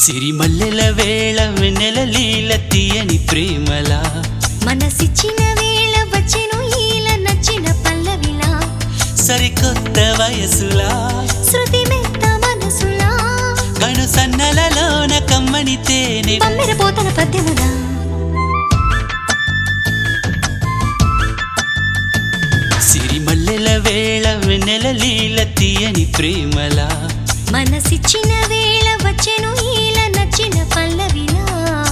సిరిమల్లెల వేళ వెన్నెల లీల తీయని ప్రేమలా మనసిచ్చిన వేళ వచ్చెను ఈల నచ్చిన పల్లవిలా సరికొత్త వయసులా శృతి మెత్త మనసులా కను సన్నలలోన కమ్మని తేనె పమ్మెర పోతన పద్యములా సిరిమల్లెల వేళ వెన్నెల లీల తీయని ప్రేమలా మనసిచ్చిన వేళ వచ్చెను ఈల నచ్చిన పల్లవిలా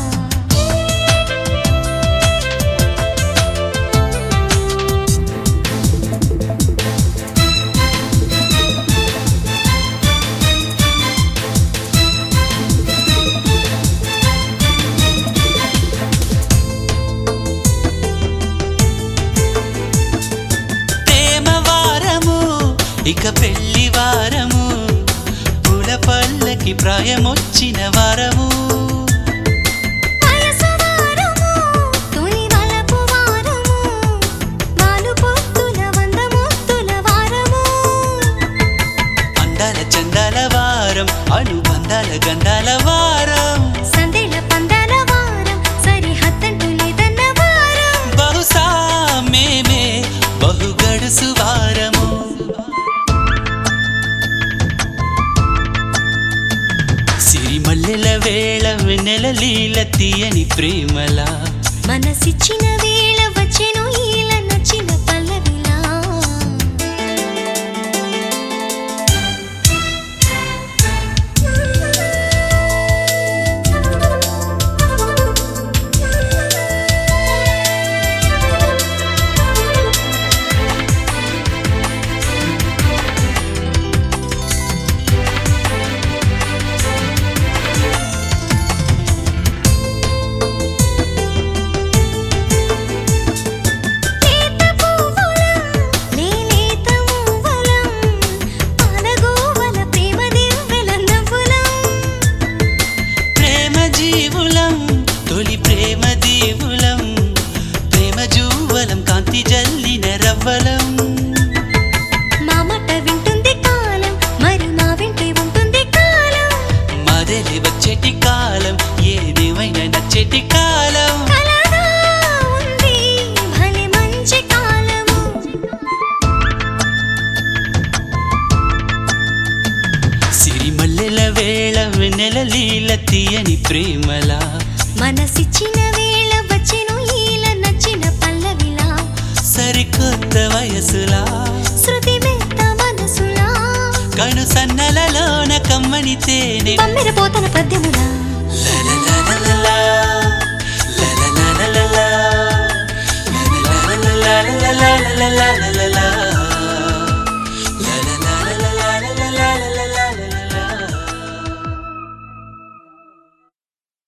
ప్రేమ వారము ఇక పెళ్లి వారము పూల పల్లకి ప్రాయమొచ్చిన వారము వయసు వారము, తొలి వలపు వారము, వాలు పొత్తుల వంద ముత్తుల వారము. అందాల చందాల వారం అనుబంధాల గంధాల వారం సందెల పందాల వారం, సరిహద్దంటూ లేదన్న వారం. బహుశా మేమే బహు గడుసు వారము సిరిమల్లెల వేళ వెన్నెల లీల తీయని ప్రేమలా మనసిచ్చిన వేళ వచ్చెను ఈల నచ్చిన పల్లవిలా లేత పువ్వులం, లేలేత మువ్వలం, పాలగోవల ప్రేమ దివ్వెల నవ్వులం. ప్రేమ జీవులం తొలి ప్రేమ దీవులం ప్రేమ జూవలం కాంతి జల్లిన రవ్వలం మామట వింటుంది కాలం మరి మా వెంటే ఉంటుంది కాలం మరలి వచ్చేటి కాలం ఏదేమైనా నచ్చేటి కాలం కలగా ఉంది భలే మంచి కాలము సిరిమల్లెల వేళ వెన్నెల లీల తీయని ప్రేమలా మనసిచ్చిన వేళ వచ్చెను ఈల నచ్చిన పల్లవిలా సరికొత్త వయసులా శృతి మెత్త మనసులా కను సన్నలలోన కమ్మని తేనె పమ్మెర పోతన పద్యములా లలలలలలా, లలలలలలా, లలలలలలా, లలలలలలా,